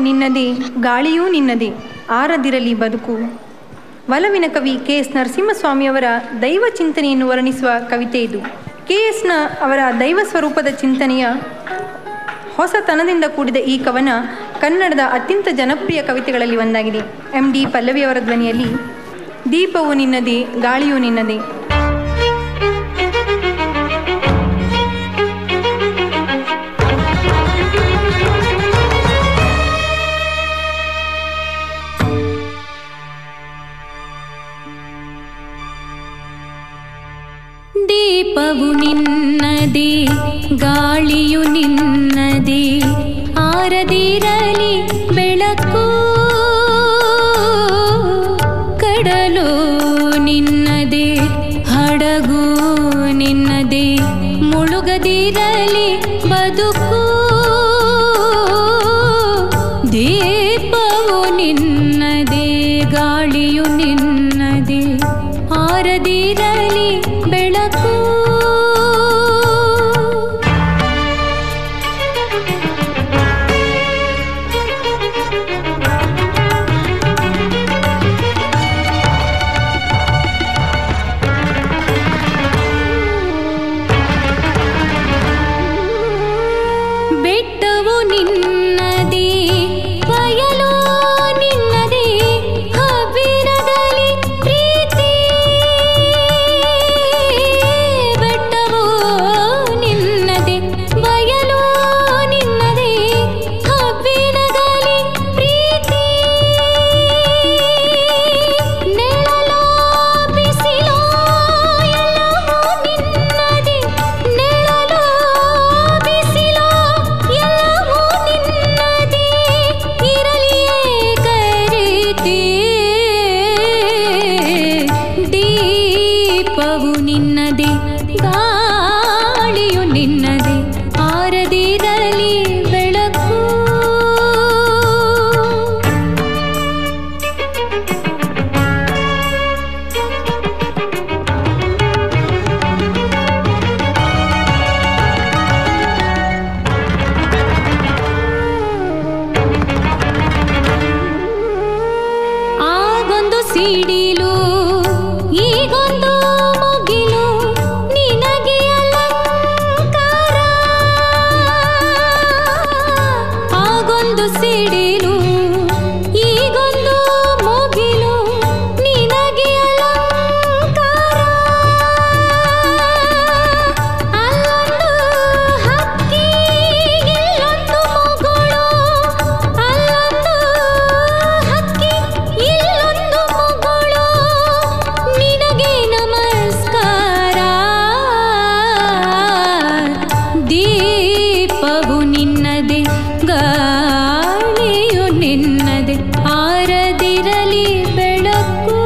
ನಿನ್ನದೇ ಗಾಳಿಯೂ ನಿನ್ನದೇ ಆರದಿರಲಿ ಬದುಕು ಒಲವಿನ ಕವಿ ಕೆ ಎಸ್ ನರಸಿಂಹಸ್ವಾಮಿಯವರ ದೈವ ಚಿಂತನೆಯನ್ನು ವರ್ಣಿಸುವ ಕವಿತೆ ಇದು ಕೆ ಎಸ್ನ ಅವರ ದೈವ ಸ್ವರೂಪದ ಚಿಂತನೆಯ ಹೊಸತನದಿಂದ ಕೂಡಿದ ಈ ಕವನ ಕನ್ನಡದ ಅತ್ಯಂತ ಜನಪ್ರಿಯ ಕವಿತೆಗಳಲ್ಲಿ ಒಂದಾಗಿದೆ ಎಂ ಡಿ ಪಲ್ಲವಿಯವರ ಧ್ವನಿಯಲ್ಲಿ ದೀಪವು ನಿನ್ನದೇ ಗಾಳಿಯೂ ನಿನ್ನದೇ ದೀಪವು ನಿನ್ನದೇ ಗಾಳಿಯು ನಿನ್ನದೇ ಆರದಿರಲಿ ಬೆಳಕು ಕಡಲು ನಿನ್ನದೇ ಹಡಗು ನಿನ್ನದೇ ಮುಳುಗದಿರಲಿ ಬದುಕು ದೀಪವು ನಿನ್ನದೇ ಗಾಳಿಯು ನಿನ್ನದೇ ಆರದಿರಲಿ ಬೆಳಕು ಬೆಟ್ಟವು ನಿನ್ನದೇ ಬಯಲು ನಿನ್ನದೇ ಹಬ್ಬಿರದಲ್ಲಿ ಪ್ರೀತಿ ಬೆಟ್ಟವು ನಿನ್ನದೇ ಬಯಲು ನಿನ್ನದೇ ಹಬ್ಬಿರದಲ್ಲಿ ಪ್ರೀತಿ ನೆಳಲೋ ಬಿಸಿಲೋ ಎಲ್ಲವೂ ನಿನ್ನದೇ ನೆಳಲೋ ಬಿಸಿಲೋ ಎಲ್ಲವೂ ನಿನ್ನದೇ ಇರಲಿಯೇ ಕರೀತಿ ದೀಪವು ನಿನ್ನದೇ ಗಾಳಿಯು ನಿನ್ನದೇ ಆರದಿರಲಿ ಬೆಳಕು ಆಗೊಂದು ಸಿಡಿಲು ಈಗೊಂದು ಮುಗಿಲು ನಿನಗೆ ಅಲಂಕಾರ ಆಗೊಂದು ಸಿಡಿಲು ಈಗೊಂದು ಮುಗಿಲು ನಿನಗೆ ಅಲಂಕಾರ ಅಲ್ಲೊಂದು ಹಕ್ಕಿ ಇಲ್ಲೊಂದು ಮಗಳು ಅಲ್ಲೊಂದು ಹಕ್ಕಿ ಇಲ್ಲೊಂದು ಮಗಳು ನಿನಗೆ ನಮಸ್ಕಾರ ದೀಪವು ನಿನ್ನದೇ ಗಾಳಿಯು ನಿನ್ನದೇ ಆರದಿರಲಿ ಬೆಳಕು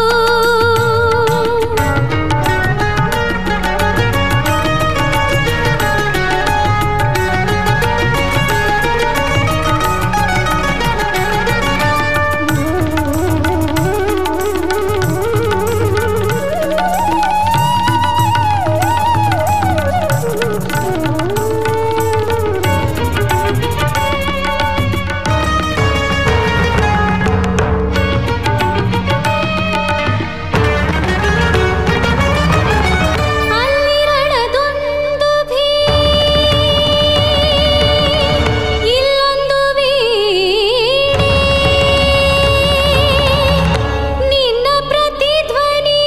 ಅಲ್ಲಿರಳದೊಂದು ಭೀ ಇಲ್ಲೊಂದು ವೀಣೆ ನಿನ್ನ ಪ್ರತಿಧ್ವನಿ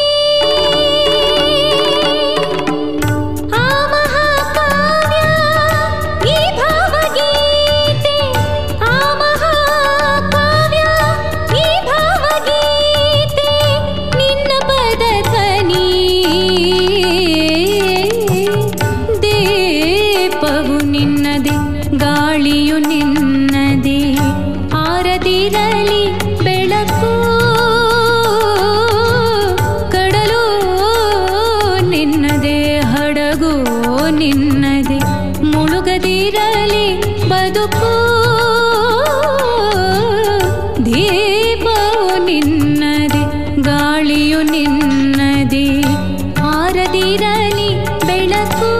ಆ ಮಹಾಕಾವ್ಯ ಈ ಭಾವಗೀತೆ ಆ ಮಹಾಕಾವ್ಯ ಈ ಭಾವಗೀತೆ ನಿನ್ನ ಪದಧ್ವನಿ ದೀಪವು ನಿನ್ನದೇ ಗಾಳಿಯು ನಿನ್ನದೇ ಆರದಿರಲಿ ಬೆಳಕು ಕಡಲು ನಿನ್ನದೇ ಹಡಗು ನಿನ್ನದೇ ಮುಳುಗದಿರಲಿ ಬದುಕು ದೀಪವು ನಿನ್ನದೇ ಗಾಳಿಯು ನಿನ್ನದೇ ಆರದಿರಲಿ ಬೆಳಕು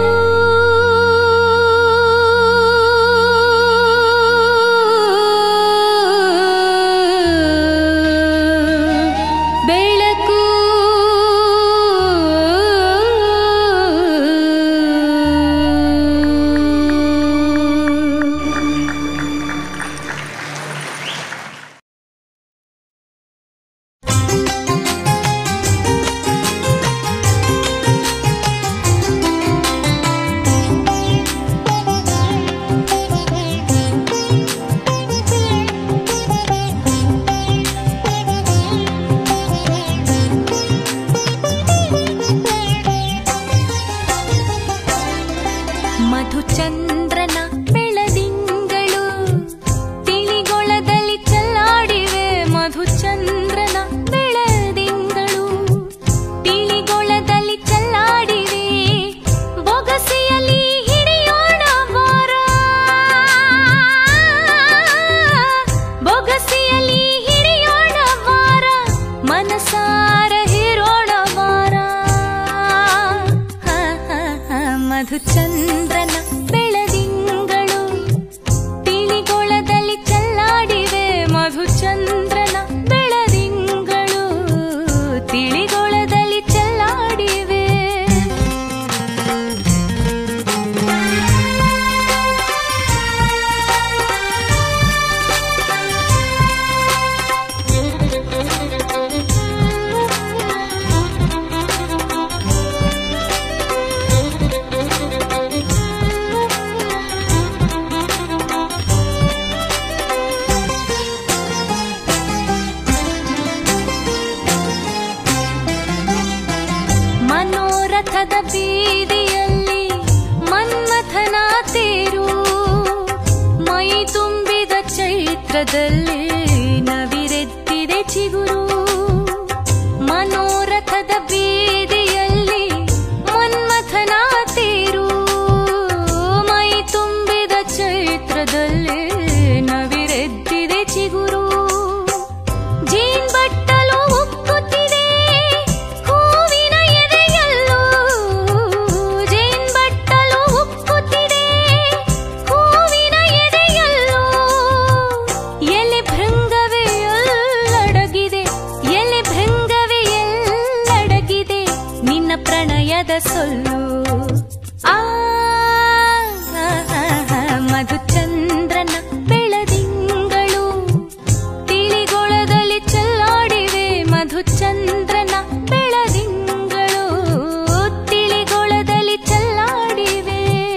ಬೊಗಸೆಯಲ್ಲಿ ಹಿಡಿಯೋಣ ವಾರ ಮನಸಾರ ಹಿರೋಣ ವಾರ ಹ, ಹ, ಹ, ಮಧುಚಂದ್ರನ ಬೆಳದಿಂಗಳು ತಿಳಿಗೊಳದಲ್ಲಿ ಚೆಲ್ಲಾಡಿವೆ ಮಧುಚಂದ್ರನ ಬೆಳದಿಂಗಳು ತಿಳಿಗೊಳದಲ್ಲಿ ಚೆಲ್ಲಾಡಿವೆ ಮನೋರಥದ ಬೀದಿಯಲ್ಲಿ ಮನ್ಮಥನ ತೇರು ಮೈ ತುಂಬಿದ ಚೈತ್ರದಲ್ಲಿ ನವಿರೆದ್ದಿದೆ ಚಿಗುರು ಮನೋರಥದ ಬೀದಿಯಲ್ಲಿ ಮನ್ಮಥನ ತೇರು ಮೈ ತುಂಬಿದ ಚೈತ್ರದಲ್ಲಿ ನವಿರೆದ್ದಿದೆ ಚಿಗುರು ಜೇನ್ ಬಟ್ಟಲು ಉಕ್ಕುತ್ತಿದೆ ಹೂವಿನ ಎದೆಯಲ್ಲೂ ಜೇನ್ ಬಟ್ಟಲು ಉಕ್ಕುತ್ತಿದೆ ಹೂವಿನ ಎದೆಯಲ್ಲೂ ಎಲೆ ಭೃಂಗವೇ ಎಲ್ಲಡಗಿದೆ ಎಲೆ ಭೃಂಗವೇ ಎಲ್ಲಡಗಿದೆ ನಿನ್ನ ಪ್ರಣಯದ ಸೊಲ್ಲು ಆ ಮಧುಚಂದ್ರನ ಬೆಳದಿಂಗಳು ತಿಳಿಗೊಳದಲ್ಲಿ ಚೆಲ್ಲಾಡಿವೆ ಮಧುಚಂದ್ರನ ಬೆಳದಿಂಗಳು ತಿಳಿಗೊಳದಲ್ಲಿ ಚೆಲ್ಲಾಡಿವೆ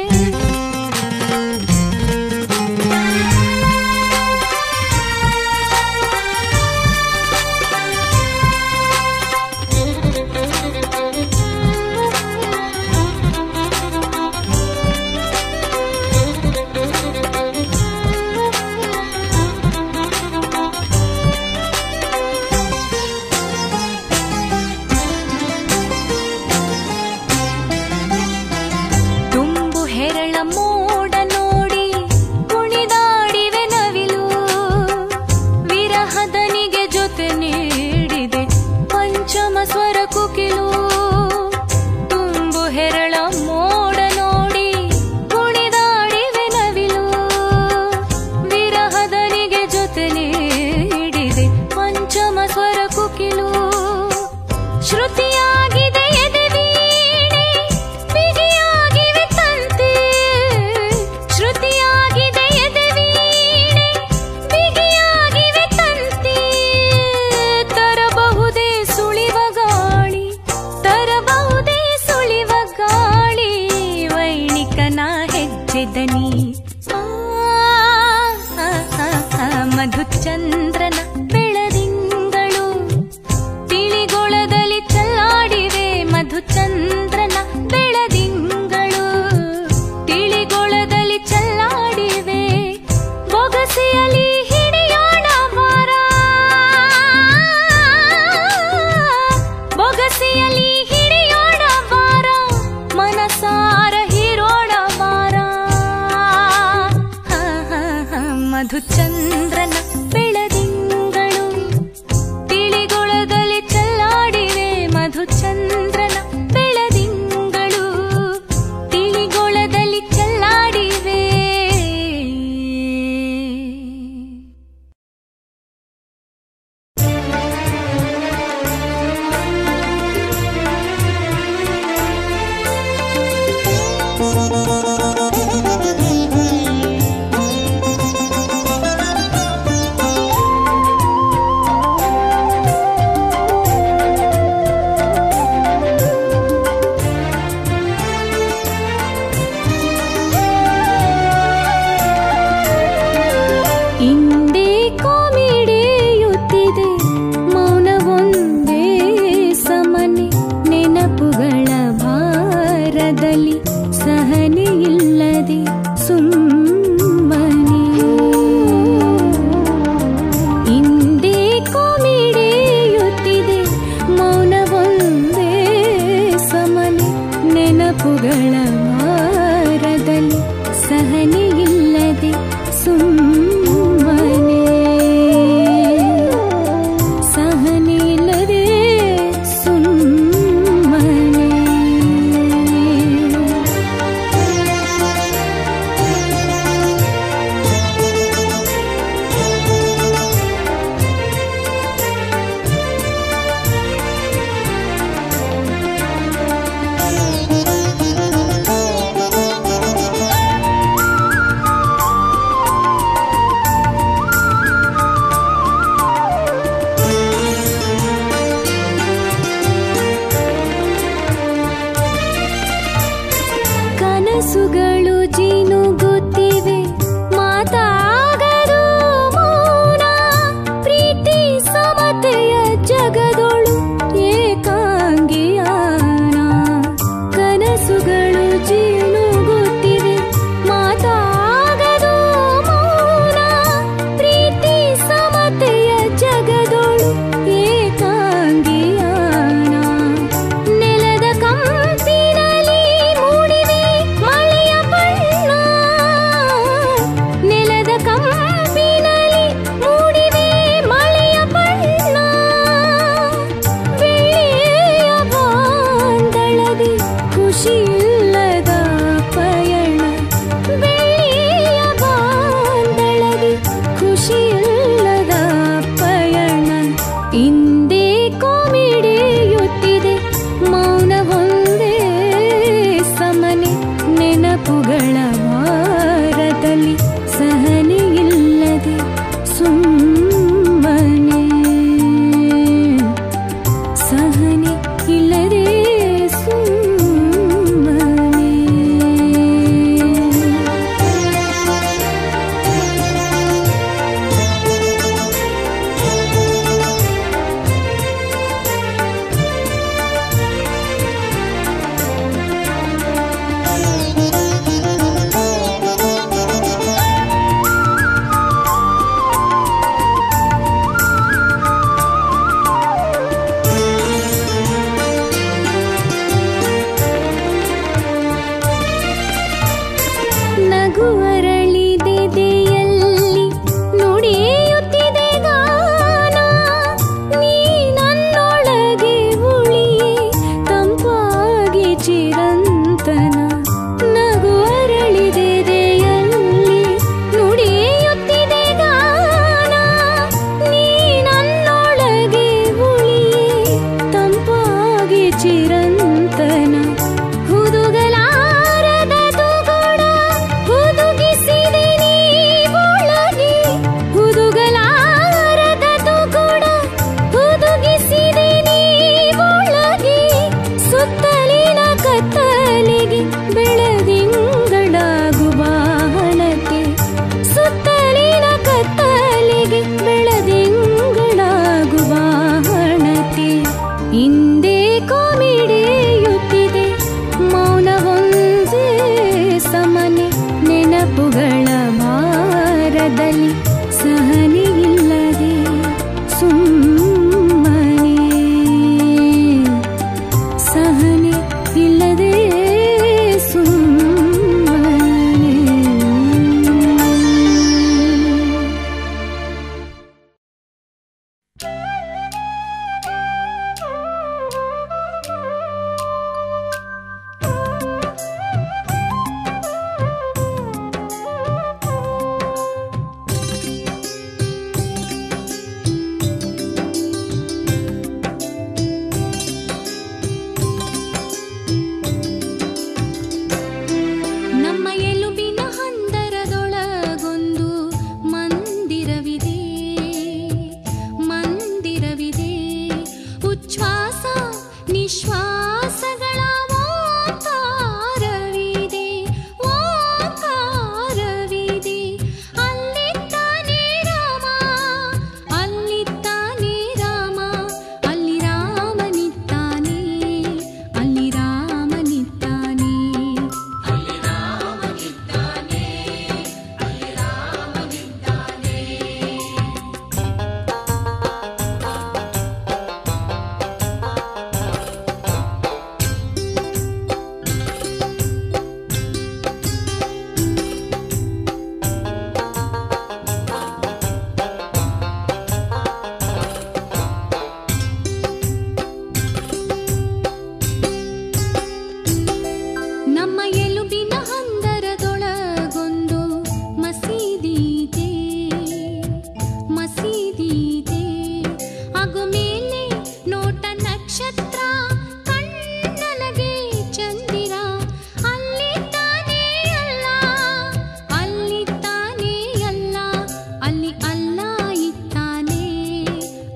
ತುಂಬು ಹೆರಳ ಮೋಡ ನೋಡಿ ಕುಣಿದಾಡಿವೆ ನವಿಲು ವಿರಹದನಿಗೆ ಜೊತೆ ನೀಡಿದೆ ಪಂಚಮ ಸ್ವರ ಕುಕಿಲು ತುಂಬು ಹೆರಳ ಮೋಡ ನೋಡಿ ಕುಣಿದಾಡಿವೆ ನವಿಲು ವಿರಹದನಿಗೆ ಜೊತೆ ನೀಡಿದೆ ಪಂಚಮ ಸ್ವರ ಕುಕಿಲು ಶ್ರುತಿಯಾಗಿದೆ ಎದೆ ವೀಣೆ ಬಿಗಿಯಾಗಿವೆ ತಂತಿ ಶ್ರುತಿಯಾಗಿದೆ ಎದೆ ವೀಣೆ ಬಿಗಿಯಾಗಿವೆ ತಂತಿ ತರಬಹುದೇ ಸುಳಿವ ಗಾಳಿ ತರಬಹುದೇ ಸುಳಿವ ಗಾಳಿ ವೈಣಿಕನ ಹೆಜ್ಜೆ ದನಿ ಆ, ಆ, ಆ, ಆ, ಮಧುಚಂದ್ರನ ಬೆಳದಿಂಗಳು ತಿಳಿಗೊಳದಲ್ಲಿ ಚೆಲ್ಲಾಡಿವೆ ಮಧುಚಂದ್ರನ ಬೆಳದಿಂಗಳು ತಿಳಿಗೊಳದಲ್ಲಿ ಚೆಲ್ಲಾಡಿವೆ ಬೊಗಸೆಯಲ್ಲಿ ಹಿಡಿಯೋಣ ವಾರ ಬೊಗಸೆಯಲ್ಲಿ ಹಿಡಿಯೋಣ ವಾರ ಮನಸಾರ ಹೀರೋಣ ವಾರ ಹ, ಹ, ಹ, ಮಧುಚಂದ್ರನ ಬೆಳದಿಂಗಳು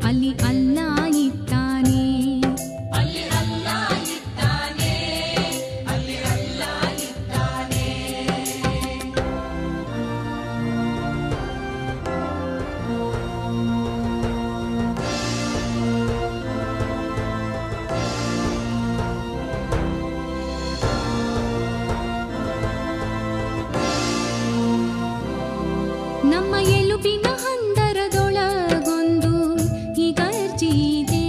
ಅಲ್ಲಿ ಅಲ್ಲ ಇದ್ದಾನೆ ನಮ್ಮ ಎಲುಬಿನ ಹಂದರದೊಳಗೊಂದು ಇಗರ್ಜಿದೆ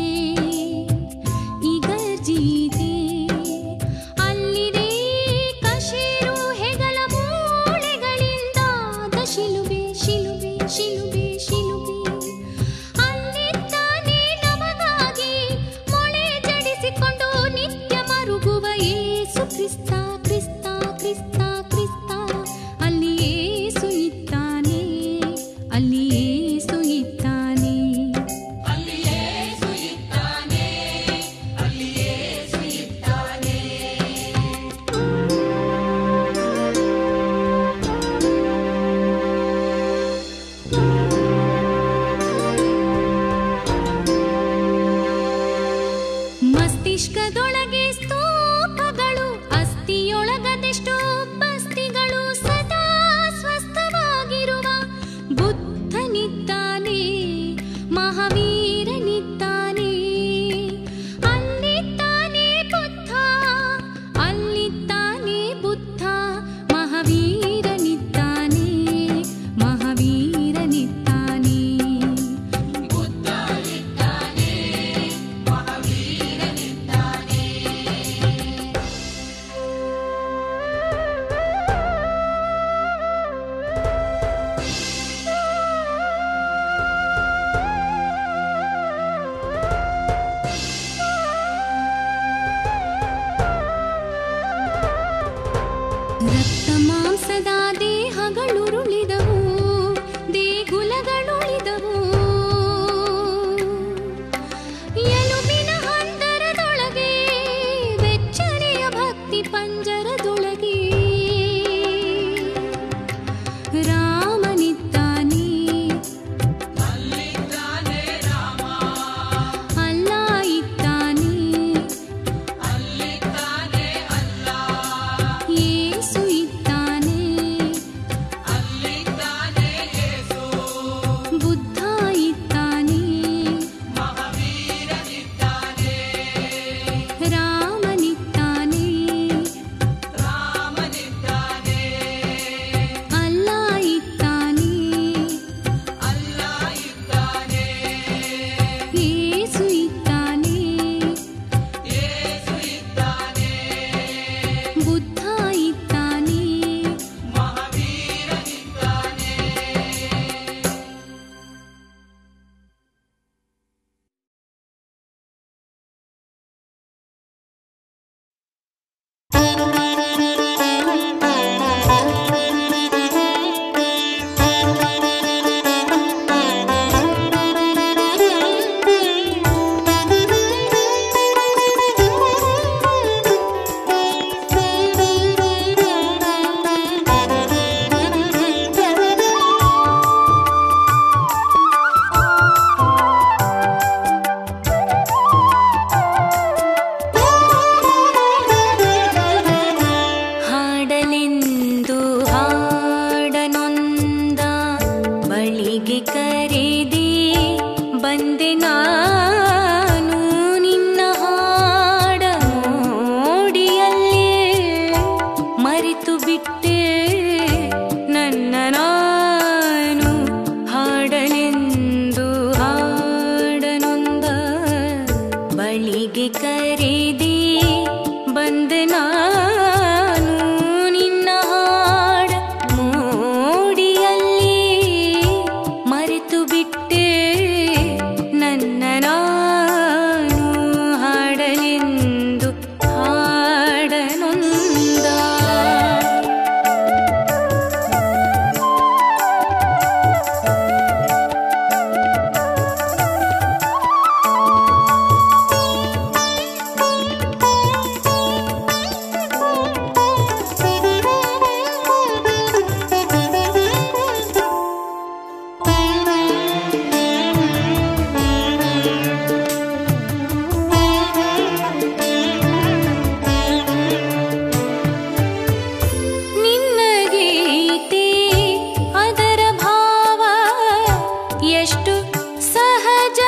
ಇಗರ್ಜಿದೆ ಅಲ್ಲಿದೆ ಕಶೇರು ಹೆಗಲ ಮೂಳೆಗಳಿಂದ ಶಿಲುಬೆ ಶಿಲುಬೆ ಶಿಲುಬೆ ಶಿಲುಬೆ ಅಲ್ಲಿದ್ದಾನೆ ನಮಗಾಗಿ ಮೊಳೆ ಜಡಿಸಿಕೊಂಡು ನಿತ್ಯ ಮರುಗುವ ಏಸು ಕ್ರಿಸ್ತ ಕ್ರಿಸ್ತ ಕ್ರಿಸ್ತ ಕ್ರಿಸ್ತ ಅಲ್ಲಿ ಏಸು ಇದ್ದಾನೆ ಅಲ್ಲಿ ಏಸು ಇದ್ದಾನೆ ಮಸ್ತಿಷ್ಕದೊಳಗೆ ಸ್ತೂಪಗಳು ಅಸ್ಥಿಯೊಳಗದೆಷ್ಟೋ ಬಸ್ತಿಗಳು ಸದಾ ಸ್ವಸ್ಥವಾಗಿರುವ ಬುದ್ಧನಿದ್ದಾನೆ ಮಹಾವೀರನಿದ್ದಾನೆ ಅಲ್ಲಿದ್ದಾನೆ ಬುದ್ಧ ಅಲ್ಲಿದ್ದಾನೆ ಬುದ್ಧ ಮಹಾವೀರನಿದ್ದಾನೆ ಮಹಾವೀರನಿದ್ದಾನೆ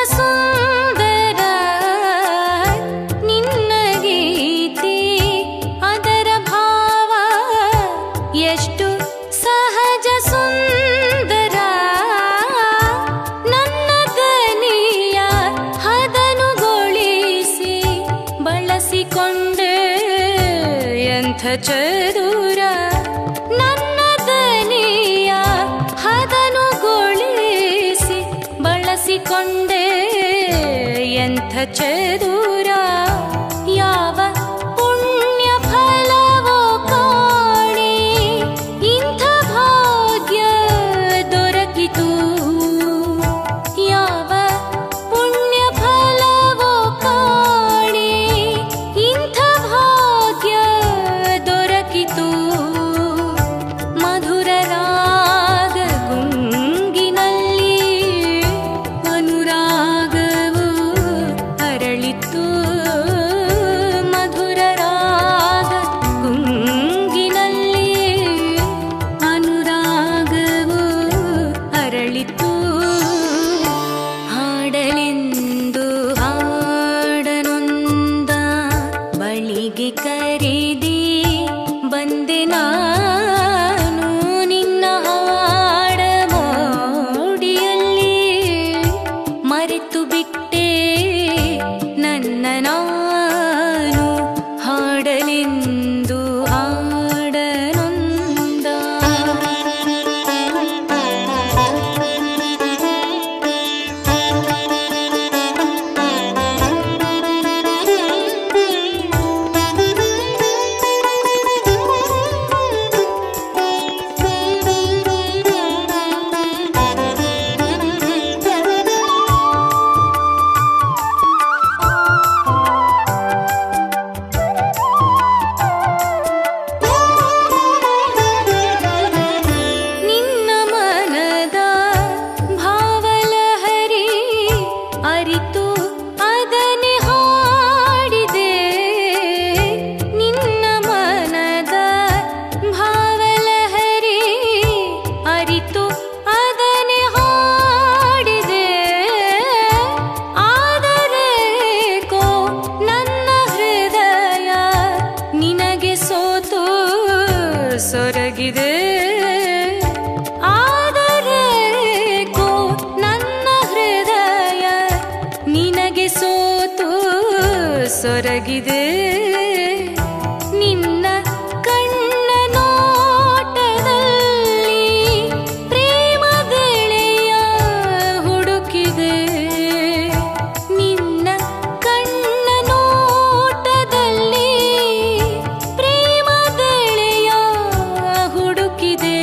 ಸುಂದರ ನಿನ್ನ ಗೀತೆ ಅದರ ಭಾವ ಎಷ್ಟು ಸಹಜ ಸುಂದರ ನನ್ನ ದನಿಯ ಹದನುಗೊಳಿಸಿ ಬಳಸಿಕೊಂಡೆ ಎಂಥ ಚದುರ ನನ್ನ ದನಿಯ ಹದನುಗೊಳಿಸಿ ಬಳಸಿಕೊಂಡೆ ಎಂಥ ಚದುರ ಯಾವ ಪುಣ್ಯ ಫಲವೋ ಕಾಣಿ ಇಂಥ ಭಾಗ್ಯ ದೊರಕಿತು ಯಾವ ಪುಣ್ಯ ಫಲವೋ ಕಾಣಿ ಇಂಥ ಭಾಗ್ಯ ದೊರಕಿತು ಮಧುರ ರಾಗ ಗುಂಗಿನಲ್ಲಿ ಅನುರಾಗವು ಅರಳಿತು ಮಧುರ ರಾಗ ಗುಂಗಿನಲ್ಲಿ ಅನುರಾಗವು ಅರಳಿತು ಹಾಡಲೆಂದು ಹಾಡನೊಂದ ಬಳಿಗೆ ಕರೆದಿ ಬಂದೆ ನಾನು ನಿನ್ನ ಹಾಡ ಮೋಡಿಯಲ್ಲಿ ಮರೆತು ಬಿಟ್ಟೆ ನನ್ನ ನಾನು ಹಾಡಲೆಂದು ಹಾಡನೊಂದ ನಿನ್ನ ಮನದ ಭಾವಲಹರಿ ಅರಿತು ಅದನೆ ಹಾಡಿದೆ ನಿನ್ನ ಮನದ ಭಾವಲಹರಿ ಅರಿತು ಅದನೆ ಹಾಡಿದೆ ಆದರೇಕೋ ನನ್ನ ಹೃದಯ ನಿನಗೆ ಸೋತು ಸೊರಗಿದೆ ಆದರೇಕೋ ನನ್ನ ಹೃದಯ ನಿನಗೆ ಸೋತು ಸೊರಗಿದೆ ನಿನ್ನ ಕಣ್ಣ ನೋಟದಲ್ಲಿ ಪ್ರೇಮದೆಳೆಯ ಹುಡುಕಿದೆ ನಿನ್ನ ಕಣ್ಣ ನೋಟದಲ್ಲಿ ಪ್ರೇಮದೆಳೆಯ ಹುಡುಕಿದೆ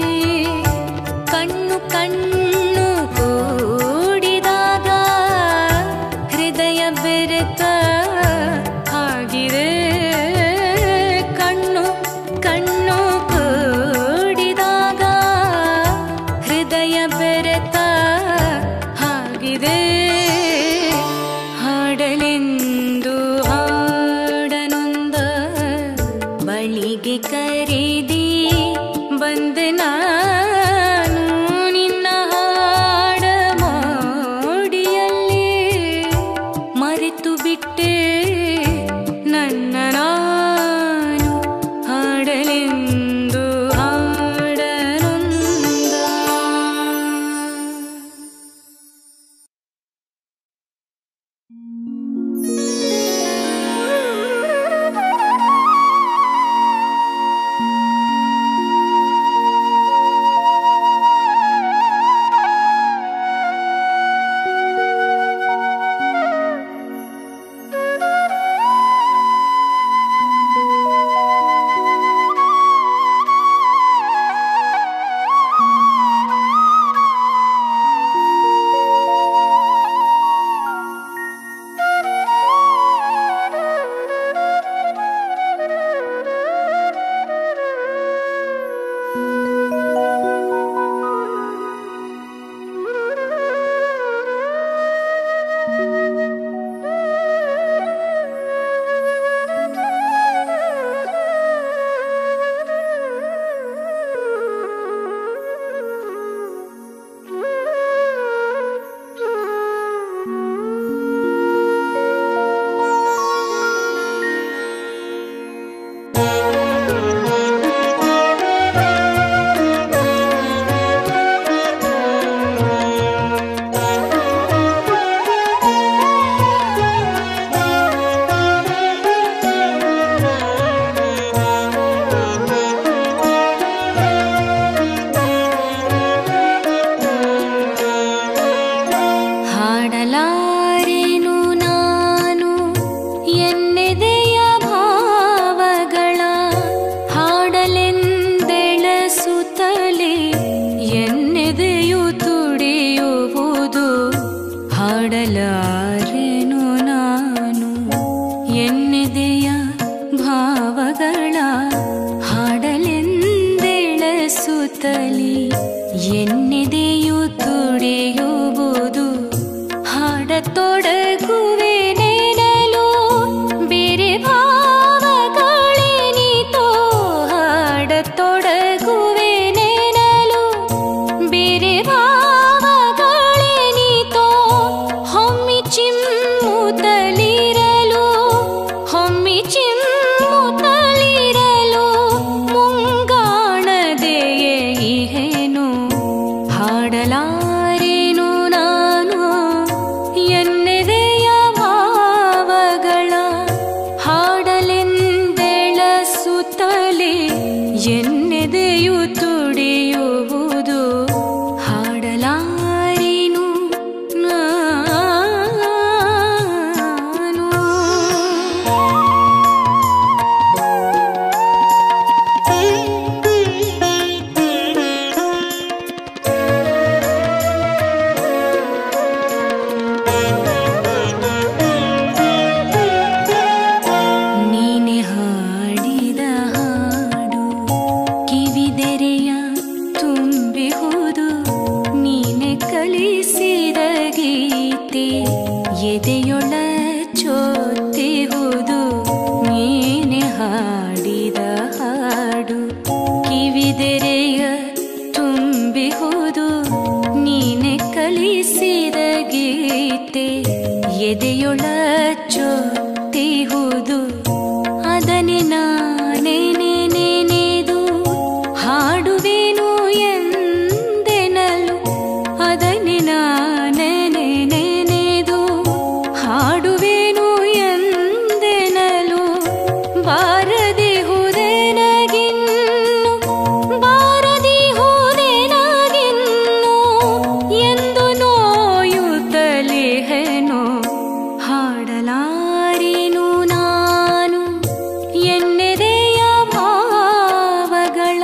ಕಣ್ಣು ಕಣ್ಣು ಕೂಡಿದಾಗ ಹೃದಯ ಬೆರೆತ ಆಗಿದೆ ಕಣ್ಣು ಕಣ್ಣು ಕೂಡಿದಾಗ ಹೃದಯ ಬೆರೆತ ಆಗಿದೆ ಹಾಡಲೆಂದು ಹಾಡನೊಂದ ಬಳಿಗೆ ಕರೆದಿ ಬಂದೆ ನಾನು ನಿನ್ನ ಹಾಡ ಮೋಡಿಯಲ್ಲಿ ಮರೆತು ಬಿಟ್ಟೆ ನನ್ನ ನಾನು ಹಾಡಲೆಂದು ಹಾಡನೊಂದ ಹಾಡಲಾರೆನು ನಾನು ಎನ್ನೆದೆಯ ಭಾವಗಳ ಹಾಡಲೆಂದೆಳಸುತ್ತಲೇ ಎನ್ನೆದೆಯು ತುಡಿಯುವುದು ಹಾಡಲಾರೆನು ನಾನು ಎನ್ನೆದೆಯ ಭಾವಗಳ ಹಾಡಲೆಂದೆಳಸುತ್ತಲೇ ಎನ್ನೆದೆಯು ತುಡಿಯುವುದು ಹಾಡತೊಡಗುವೆ ನೆನಲು ಬೇರೆ ಭಾವಗಳೇನಿತೋ ಹಾಡತೊಡಗುವೆ ನೆನಲು ಬೇರೆ ಭಾವಗಳೇನಿತೋ ಹೊಮ್ಮಿ ಚಿಮ್ಮುತ್ತಲಿರಲು ಹೊಮ್ಮಿ ಚಿಮ್ಮುತ್ತಲಿರಲು ಮುಂಗಾಣದೆಯೇ ಇಹೇನು ಹಾಡಲಾರೇನು ನಾನು ಎನ್ನೆದೆಯ ಭಾವಗಳ ಹಾಡಲೆಂದೆಳಸುತ್ತಲೇ ಎನ್ನೆದೆಯು ತುಡಿಯುವುದು ಹಾಡಲಾರೇನು ನಾನು ನೀನೆ ಹಾಡಿದ ಹಾಡು ಕಿವಿದೆರೆಯ ತುಂಬಿಹುದು ನೀನೆ ಕಲಿಸಿದ ಗೀತೆ ಎದೆಯೊಳ ಚೋತಿಹುದು ನೀನೆ ಹಾಡಿದ ಹಾಡು ಕಿವಿದೆರೆಯ ತುಂಬಿಹುದು ನೀನೆ ಕಲಿಸಿದ ಗೀತೆ ಎದೆಯೊಳ ಚೊತ್ತಿಹುದು ಅದನೆ ನಾನೇ ನೆನೆದು ಹಾಡುವೆನು ಎಂದೆನಲು ಅದನೆ ನಾನೇ ನೆನೆದು ಹಾಡುವೆನು ಎಂದೆನಲು ಬಾರದಿ ಹುದೆನಗಿನ್ನು ಬಾರದಿ ಹುದೆನಗಿನ್ನು ಎಂದು ನೋಯುತ್ತಲಿಹೆನು ಹಾಡಲಾರಿನು ನಾನು ಎನ್ನೆದೆಯ ಭಾವಗಳ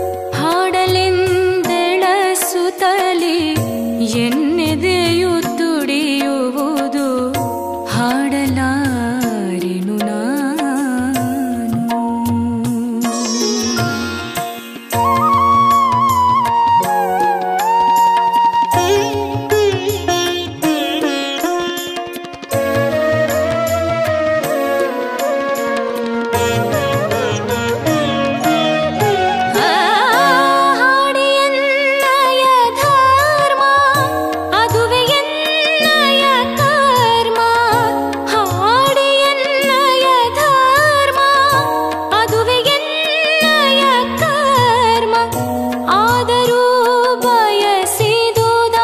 ಹಾಡಲೆಂದೆಳಸುತ್ತಲೇ ಎನ್ನೆದೆಯು ತುಡಿಯುವುದು ಹಾಡಲಾರಿನು ನಾನು ಹಾಡಿಯನ್ನಯ ಧರ್ಮ ಅದುವೆ ಎನ್ನಯ ಕರ್ಮ ಹಾಡಿಯನ್ನಯ ಧರ್ಮ ಅದುವೆ ಎನ್ನಯ ಕರ್ಮ ಆದರೂ ಬಯಸಿದುದ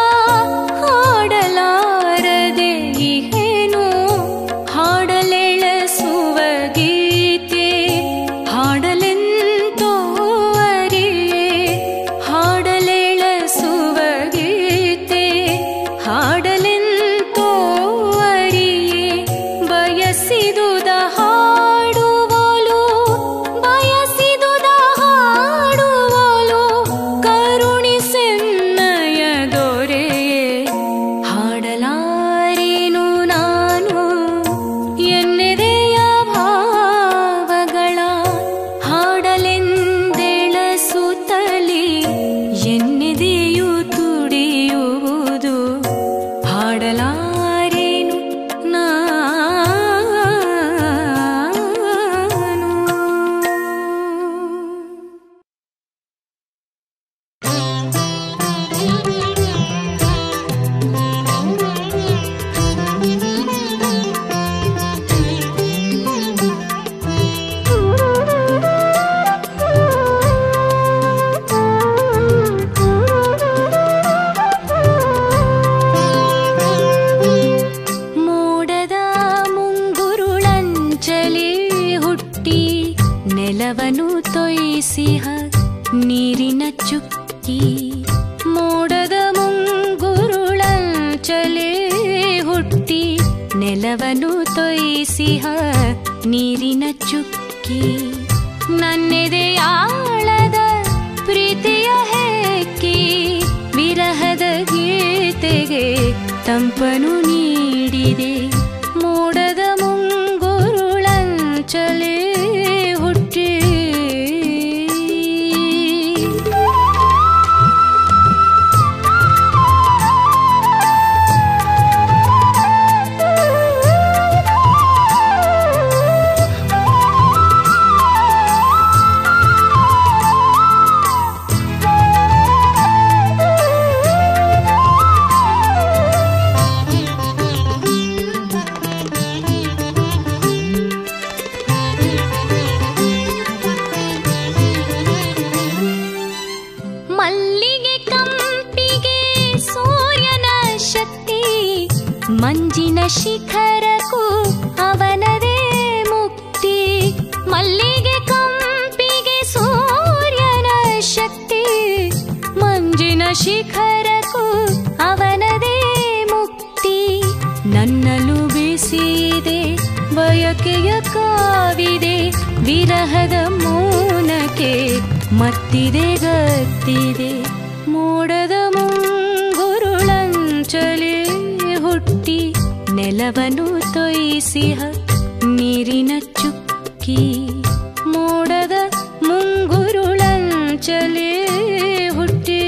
ಹಾಡಲಾರದೆ ಇಹೇನು ಹಾಡಲೆಳಸುವ ಗೀತೆ ಹಾಡಲೆಂತೋ ಅರಿಯೇ ಹಾಡಲೆಳಸುವ ಗೀತೆ ಹಾಡಲೆಂತೋ ಅರಿಯೇ ಬಯಸಿದುದ ಹಾಡುವಲು ಬಯಸಿದುದ ಹಾಡುವಲು ಕರುಣಿಸೆನ್ನಯ ದೊರೆಯೇ ಹಾಡಲಾರೇನು ನಾನು ಎನ್ನೆದೆಯ ಭಾವಗಳ ಹಾಡಲೆಂದೆಳಸುತ್ತಲೇ ಎನ್ನೆದೆಯು ತುಡಿಯುವುದು ಹಾಡಲಾರೇನು ನಾನು ಮೋಡದ ಮುಂಗುರುಳಂಚಲಿ ಹುಟ್ಟಿ ನೆಲವನು ತೊಯಿಸಿಹ ನೀರಿನ ಚುಕ್ಕಿ ಮೋಡದ ಮುಂಗುರುಳಂಚಲಿ ನೆಲವನು ತೊಯಿಸಿಹ ನೀರಿನ ಚುಕ್ಕಿ ನನ್ನೆದೆಯಾಳದ ಪ್ರೀತಿಯ ಹೆಕ್ಕಿ ವಿರಹದ ಗೀತೆಗೆ ತಂಪನು ನೀಡಿದೆ ಮೋಡದ ಮುಂಗುರುಳಂಚಲೇ ಹುಟ್ಟಿ ಮಲ್ಲಿಗೆ ಕಂಪಿಗೆ ಸೂರ್ಯನ ಶಕ್ತಿ ಮಂಜಿನ ಶಿಖರಕ್ಕೂ ಅವನದೇ ಮುಕ್ತಿ ಮಲ್ಲಿಗೆ ಕಂಪಿಗೆ ಸೂರ್ಯನ ಶಕ್ತಿ ಮಂಜಿನ ಶಿಖರಕ್ಕೂ ಅವನದೇ ಮುಕ್ತಿ ನನ್ನಲು ಬಿಸಿದೆ ಬಯಕೆಯ ಕಾವಿದೆ ವಿರಹದ ಮೌನಕ್ಕೆ ಮತ್ತಿದೆ ಗತ್ತಿದೆ ಮೋಡದ ಮುಂಗುರುಳಂಚಲೇ ಹುಟ್ಟಿ ನೆಲವನ್ನು ತೊಯಿಸಿಹ ನೀರಿನ ಚುಕ್ಕಿ ಮೋಡದ ಮುಂಗುರುಳಂಚಲೇ ಹುಟ್ಟಿ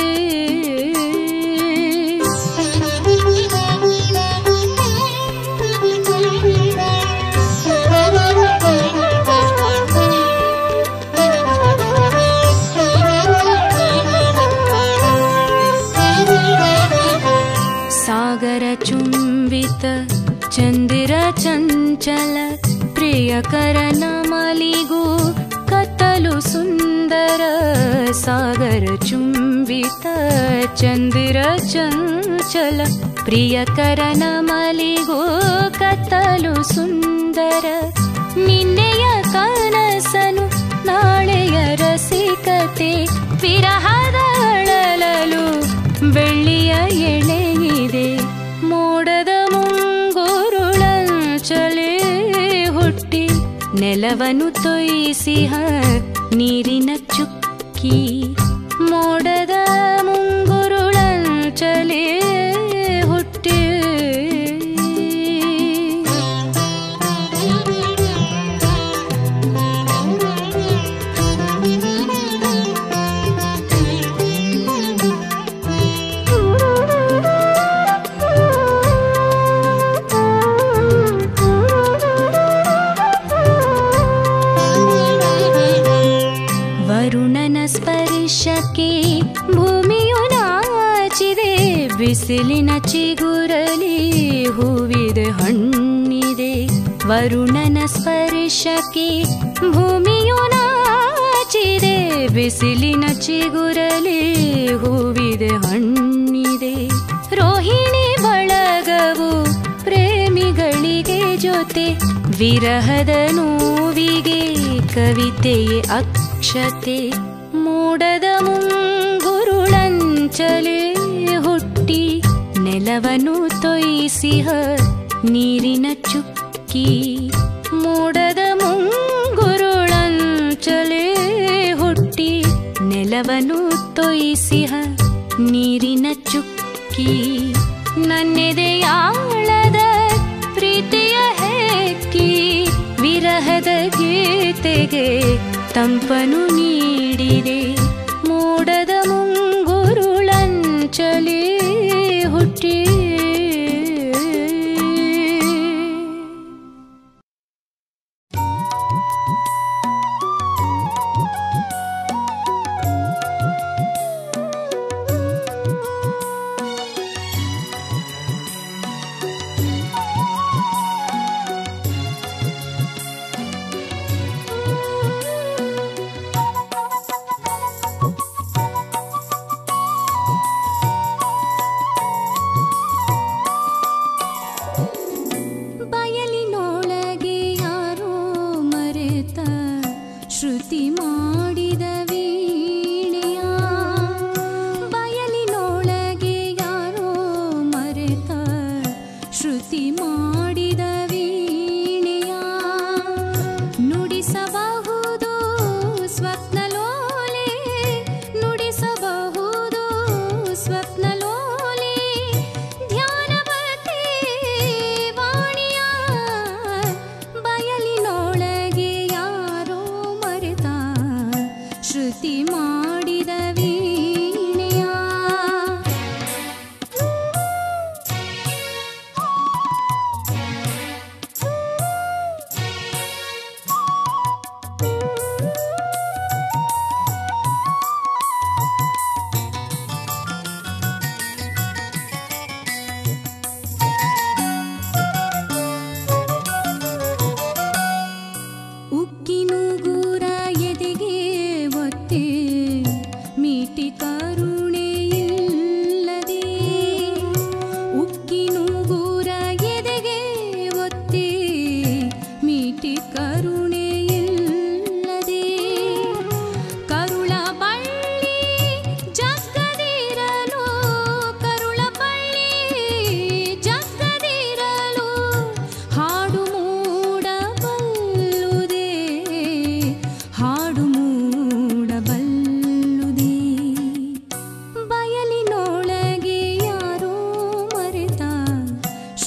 ಸಾಗರ ಚುಂಬಿತ ಚಂದಿರ ಚಂಚಲ ಪ್ರಿಯಕರನ ಮಲಿಗೂ ಕತ್ತಲು ಸುಂದರ ಸಾಗರ ಚುಂಬಿತ ಚಂದಿರ ಚಂಚಲ ಪ್ರಿಯಕರನ ಮಲಿಗೂ ಕತ್ತಲು ಸುಂದರ ನಿನ್ನೆಯ ಕನಸನು ನಾಳೆಯ ರಸಿಕತೆ ವಿರಹದ ಅಳಲಲು ಬೆಳ್ಳಿಯ ಎಳೆಯಿದೆ ಮೋಡದ ಮುಂಗುರುಳಂಚಲೇ ಹುಟ್ಟಿ ನೆಲವನ್ನು ತೊಯಿಸಿಹ ನೀರಿನ ಚುಕ್ಕಿ ಮೋಡದ ಮುಂಗುರುಳಂಚಲೇ ಹುಟ್ಟಿ ವರುಣನ ಸ್ಪರ್ಶಕ್ಕೆ ಭೂಮಿಯು ನಾಚಿದೆ ಬಿಸಿಲಿನ ಚಿಗುರಲಿ ಹೂವಿದೆ ಹಣ್ಣಿದೆ ವರುಣನ ಸ್ಪರ್ಶಕ್ಕೆ ಭೂಮಿಯು ನಾಚಿದೆ ಬಿಸಿಲಿನ ಚಿಗುರಲಿ ಹೂವಿದೆ ಹಣ್ಣಿದೆ ರೋಹಿಣಿ ಬಳಗವು ಪ್ರೇಮಿಗಳಿಗೆ ಜೊತೆ ವಿರಹದ ನೋವಿಗೆ ಕವಿತೆಯೇ ಅಕ್ಷತೆ ಮೂಡದ ಮುಂಗುರುಳಂಚಲೇ ಹುಟ್ಟಿ ನೆಲವನ್ನು ತೊಯಿಸಿಹ ನೀರಿನ ಚುಕ್ಕಿ ಮೂಡದ ಮುಂಗುರುಳಂಚಲೇ ಹುಟ್ಟಿ ನೆಲವನ್ನು ತೊಯಿಸಿಹ ನೀರಿನ ಚುಕ್ಕಿ ನನ್ನೆದೆಯಾಳದ ಪ್ರೀತಿಯ ಹೆಕ್ಕಿ ವಿರಹದ ಗೀತೆಗೆ ತಂಪನು ನೀಡಿದೆ ಮೋಡದ ಮುಂಗುರುಳಂಚಲೇ ಹುಟ್ಟಿ ಬಯಲಿನೊಳಗೆ ಯಾರೋ ಮರೆತ ಶ್ರುತಿ ಮಾಡಿದ ವೀಣೆಯ ಬಯಲಿನೊಳಗೆ ಯಾರೋ ಮರೆತ ಶ್ರುತಿ ಮಾಡಿ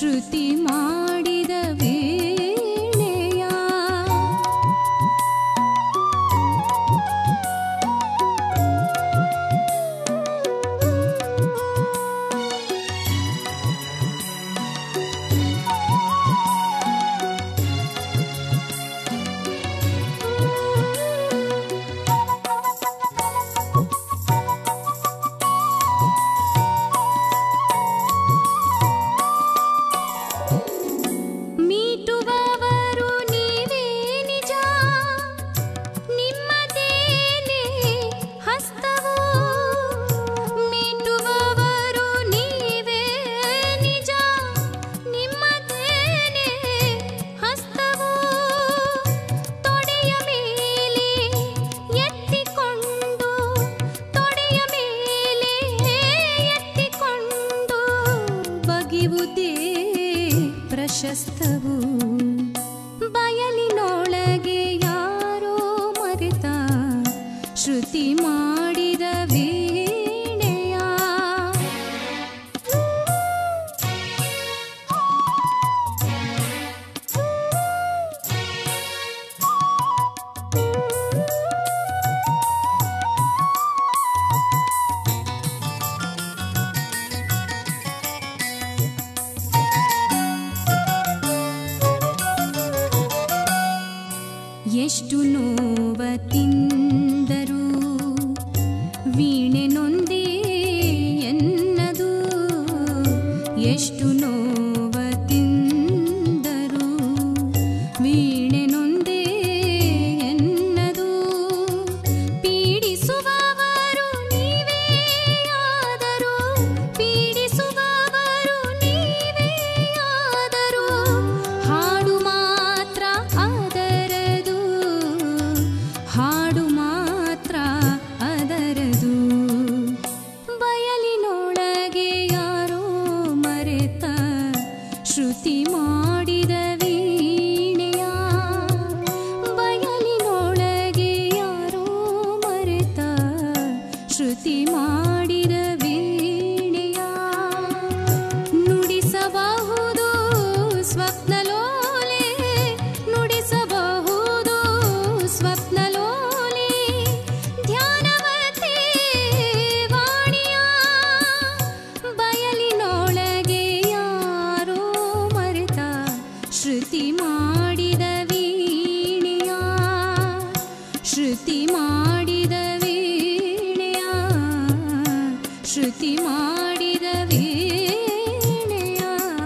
ಶ್ರುತಿ ಮಾಡಿದ ವೀಣೆಯ ಮೀಟುವವರು ನೀವೇ ನಿಜ ನಿಮ್ಮದೇನೆ ಹಸ್ತವು ಮೀಟುವವರು ನೀವೇ ನಿಜ ನಿಮ್ಮದೇನೆ ಹಸ್ತವು ತೊಡೆಯ ಮೇಲೆ ಎತ್ತಿಕೊಂಡು ತೊಡೆಯ ಮೇಲೆ ಎತ್ತಿಕೊಂಡು ಬಗೆಯುವುದೇ ಪ್ರಶಸ್ತವು ಬಯಲಿನೊಳಗೆ ಯಾರೋ ಮರೆತ ಶ್ರುತಿ ಮಾಡಿದ ವೀಣೆಯ ಎಷ್ಟು ನೋವ ತಿಂದರು ವೀಣೆ ನೊಂದೇ ಎನ್ನದು ಎಷ್ಟು ನೋವ ತಿಂದರು ವೀಣೆ ನೊಂದೇ ಎನ್ನದು ಪೀಡಿಸುವವರು ನೀವೇ ಆದರೂ ಪೀಡಿಸುವವರು ನೀವೇ ಆದರೂ ಹಾಡು ಮಾತ್ರ ಅದರದು ಹಾಡು ಮಾತ್ರ ಅದರದು ಬಯಲಿನೊಳಗೆ ಯಾರೋ ಮರೆತ ಶ್ರುತಿ ಮಾಡಿದ ವೀಣೆಯ ಬಯಲಿನೊಳಗೆ ಯಾರೋ ಮರೆತ ಶ್ರುತಿ ಮಾಡಿದ ವೀಣೆಯ ನುಡಿಸಬಹುದು ಸ್ವಪ್ನಲೋಲೆ ನುಡಿಸಬಹುದು ಸ್ವಪ್ನಲೋಲೆ ಧ್ಯಾನವತೆ ವಾಣಿಯ ಬಯಲಿನೊಳಗೆ ಯಾರೋ ಮರೆತ ಶ್ರುತಿ ಮಾಡಿದ ವೀಣೆಯ ಶ್ರುತಿ ಮಾಡಿದ ವೀಣೆಯ ಶ್ರುತಿ ಮಾಡಿದ ವೀಣೆಯ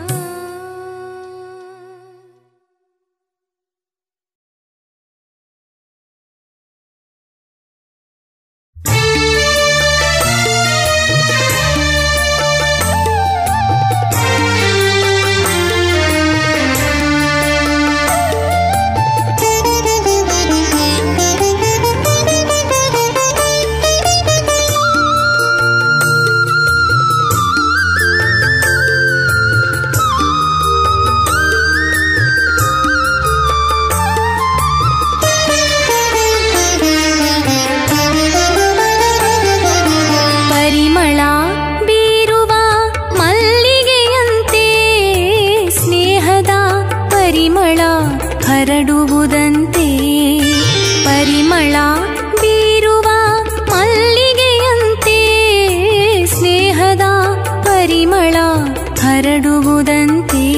ಪರಿಮಳ ಬೀರುವ ಮಲ್ಲಿಗೆಯಂತೆ ಸ್ನೇಹದ ಪರಿಮಳ ಹರಡುವುದಂತೆ ಪರಿಮಳ ಬೀರುವ ಮಲ್ಲಿಗೆಯಂತೆ ಸ್ನೇಹದ ಪರಿಮಳ ಹರಡುವುದಂತೆ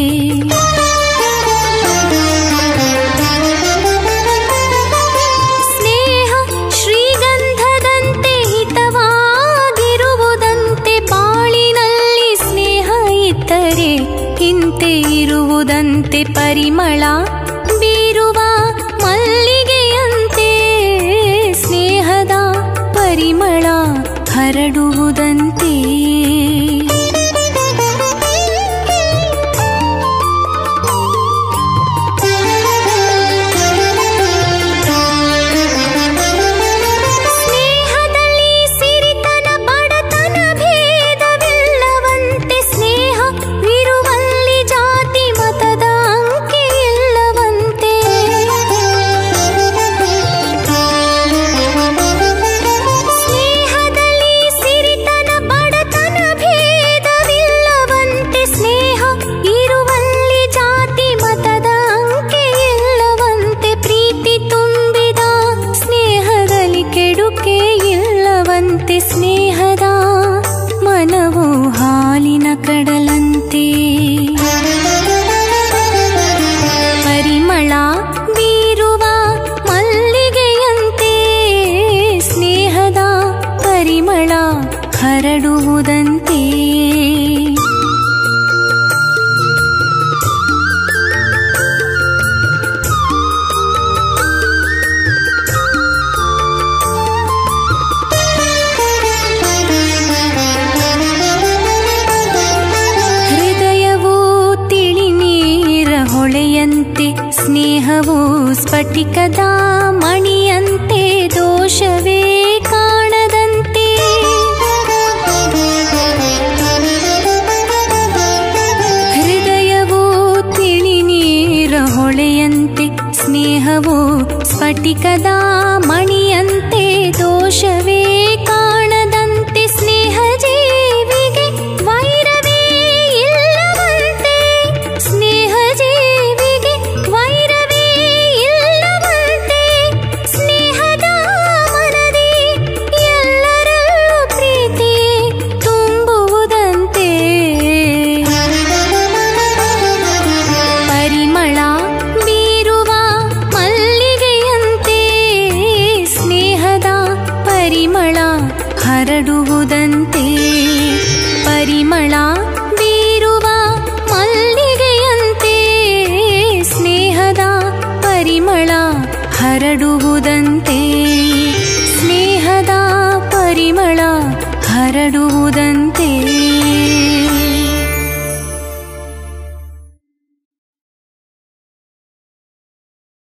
ಸ್ನೇಹ ಶ್ರೀಗಂಧದಂತೆ ಹಿತವಾಗಿರುವುದಂತೆ ಬಾಳಿನಲ್ಲಿ ಸ್ನೇಹ ಇದ್ದರೆ ಇಂತೆ ಇರುವುದಂತೆ ಪರಿಮಳ ಬೀರುವ ಮಲ್ಲಿಗೆಯಂತೆ ಸ್ನೇಹದ ಪರಿಮಳ ಹರಡುವುದಂತೆ ಸ್ನೇಹದಲ್ಲಿ ಸಿರಿತನ ಬಡತನ ಭೇದವಿಲ್ಲವಂತೆ ಸ್ನೇಹವಿರುವಲ್ಲಿ ಜಾತಿ ಮತದ ಅಂಕೆ ಇಲ್ಲವಂತೆ ಸ್ನೇಹದಲ್ಲಿ ಸಿರಿತನ ಸ್ಫಟಿಕದ ಮಣಿಯಂತೆ ದೋಷವೇ ಕಾಣದಂತೆ ಹೃದಯವು ತಿಳಿ ನೀರ ಹೊಳೆಯಂತೆ ಸ್ನೇಹವು ಸ್ಫಟಿಕದ ಮಣಿಯಂತೆ ದೋಷವೇ ಕಾಣದಂತೆ ಸ್ನೇಹ ಜೀವಿಗೆ ವೈರವೇ ಇಲ್ಲವಂತೆ ಸ್ನೇಹ ಜೀವಿಗೆ ವೈರವೇ ಇಲ್ಲವಂತೆ ಸ್ನೇಹದ ಮನದಿ ಎಲ್ಲರಲ್ಲೂ ಪ್ರೀತಿ ತುಂಬುವುದಂತೆ ಪರಿಮಳ ಬೀರುವ ಮಲ್ಲಿಗೆಯಂತೆ ಸ್ನೇಹದ ಪರಿಮಳ ಹರಡುವುದಂತೆ ಪರಿಮಳ ಬೀರುವ ಮಲ್ಲಿಗೆಯಂತೆ ಸ್ನೇಹದ ಪರಿಮಳ ಹರಡುವುದಂತೆ ಸ್ನೇಹದ ಪರಿಮಳ ಹರಡುವುದಂತೆ